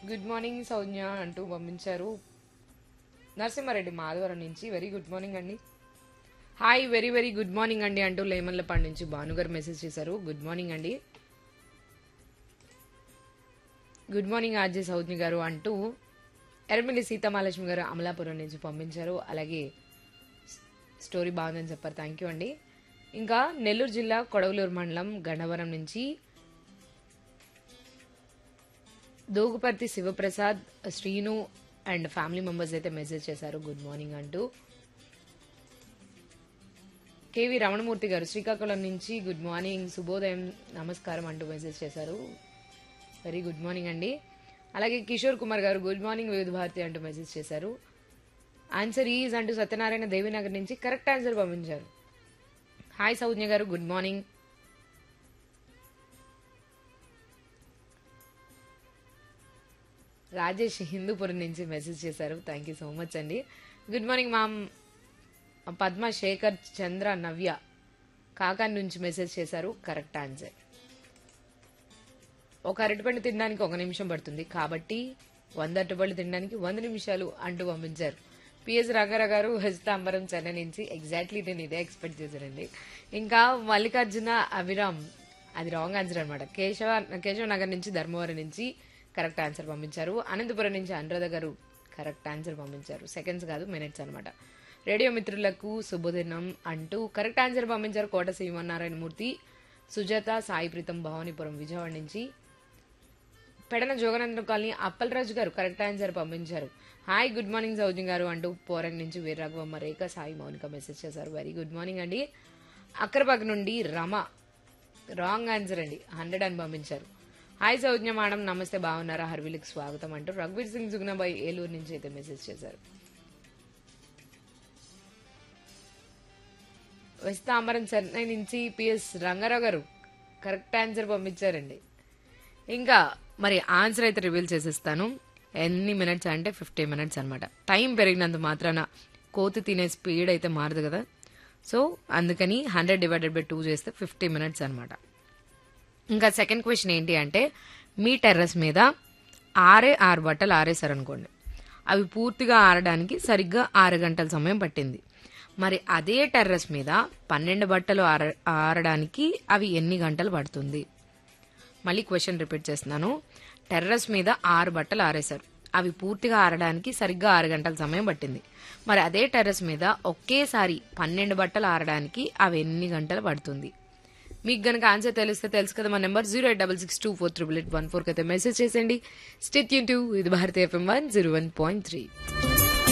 good morning సౌజ్ఞ అంటూ పంపించారు నరసింహారెడ్డి మాధవరం నుంచి వెరీ గుడ్ మార్నింగ్ అండి hi very very good morning అండి అంటూ లేమల్లపాడు నుంచి భానుగారు మెసేజ్ చేశారు గుడ్ మార్నింగ్ అండి గుడ్ మార్నింగ్ ఆర్జే సౌజ్ఞ గారు అంటూ ఎర్మిలి సీతామహాలక్ష్మి గారు అమలాపురం నుంచి పంపించారు అలాగే స్టోరీ బాగుందని చెప్పారు థ్యాంక్ యూ అండి ఇంకా నెల్లూరు జిల్లా కొడవలూరు మండలం గన్నవరం నుంచి Doguparthi Sivaprasad Srinu and family members అయితే మెసేజ్ చేశారు గుడ్ మార్నింగ్ అంటూ కేవి రమణమూర్తి గారు శ్రీకాకుళం నుంచి గుడ్ మార్నింగ్ శుభోదయం నమస్కారం అంటూ మెసేజ్ చేశారు వెరీ గుడ్ మార్నింగ్ అండి అలాగే కిషోర్ కుమార్ గారు గుడ్ మార్నింగ్ వివిధ భారతి అంటూ మెసేజ్ చేశారు ఆన్సర్ ఈజ్ అంటూ సత్యనారాయణ దేవినగర్ నుంచి కరెక్ట్ ఆన్సర్ పంపించారు హాయ్ సౌజ్ఞ గారు గుడ్ మార్నింగ్ రాజేష్ హిందూపురం నుంచి మెసేజ్ చేశారు థ్యాంక్ యూ సో మచ్ అండి good morning ma'am Padma Sekhar Chandra Navya Kakan నుంచి మెసేజ్ చేశారు కరెక్ట్ ఆన్సర్ ఒక అరటిపండు తినడానికి ఒక నిమిషం పడుతుంది కాబట్టి వంద అరటిపళ్ళు తినడానికి వంద నిమిషాలు అంటూ పంపించారు పిఎస్ రాఘారావు గారు హస్తాంబరం చెన్నై నుంచి ఎగ్జాక్ట్లీ నేను ఇదే ఎక్స్పెక్ట్ చేశానండి ఇంకా మల్లికార్జున అభిరామ్ అది రాంగ్ ఆన్సర్ అనమాట కేశవ కేశవ నగర్ నుంచి ధర్మవరం నుంచి కరెక్ట్ ఆన్సర్ పంపించారు అనంతపురం నుంచి అనురాధ గారు కరెక్ట్ ఆన్సర్ పంపించారు సెకండ్స్ కాదు మినిట్స్ అనమాట రేడియో మిత్రులకు శుభదినం అంటూ కరెక్ట్ ఆన్సర్ పంపించారు కోట శ్రీమన్నారాయణ మూర్తి సుజాత సాయి ప్రీతం భవానీపురం విజయవాడ నుంచి పెడన జోగనంద్ర కాలనీ అప్పలరాజు గారు కరెక్ట్ ఆన్సర్ పంపించారు హాయ్ గుడ్ మార్నింగ్ సౌజన్ గారు అంటూ పోరంగ్ నుంచి వీరరాఘవమ్మ రేఖ సాయి మౌనిక మెసేజ్ చేశారు వెరీ గుడ్ మార్నింగ్ అండి అక్కరబాగ్ నుండి రమ రాంగ్ ఆన్సర్ అండి హండ్రెడ్ అని పంపించారు హాయ్ సౌజ్ఞ మేడం నమస్తే బాగున్నారా హర్వీలకు స్వాగతం అంటూ రఘువీర్ సింగ్ జుగ్నాబాయ్ ఏలూరు నుంచి అయితే మెసేజ్ చేశారు వెస్తాంబరం చెన్నై నుంచి పిఎస్ రంగారావు గారు కరెక్ట్ ఆన్సర్ పంపించారండి ఇంకా మరి ఆన్సర్ అయితే రివీల్ చేసేస్తాను ఎన్ని మినిట్స్ అంటే ఫిఫ్టీ మినిట్స్ అనమాట టైం పెరిగినంత మాత్రాన కోతి తినే స్పీడ్ అయితే మారదు కదా సో అందుకని హండ్రెడ్ డివైడెడ్ బై టూ చేస్తే ఫిఫ్టీ మినిట్స్ అనమాట ఇంకా సెకండ్ క్వశ్చన్ ఏంటి అంటే మీ టెర్రస్ మీద ఆరే ఆరు బట్టలు ఆరేశారనుకోండి అవి పూర్తిగా ఆరడానికి సరిగ్గా ఆరు గంటల సమయం పట్టింది మరి అదే టెర్రస్ మీద పన్నెండు బట్టలు ఆర ఆరడానికి అవి ఎన్ని గంటలు పడుతుంది మళ్ళీ క్వశ్చన్ రిపీట్ చేస్తున్నాను టెర్రస్ మీద ఆరు బట్టలు ఆరేశారు అవి పూర్తిగా ఆరడానికి సరిగ్గా ఆరు గంటల సమయం పట్టింది మరి అదే టెర్రస్ మీద ఒకేసారి పన్నెండు బట్టలు ఆరడానికి అవి ఎన్ని గంటలు పడుతుంది మీకు గనక ఆన్సర్ తెలిస్తే తెలుసు కదా మా number zero eight double six two four triple eight one ఫోర్కి అయితే మెసేజ్ చేసేయండి స్టేట్ యూన్ టూ ఇది భారతీయ FM one zero one point three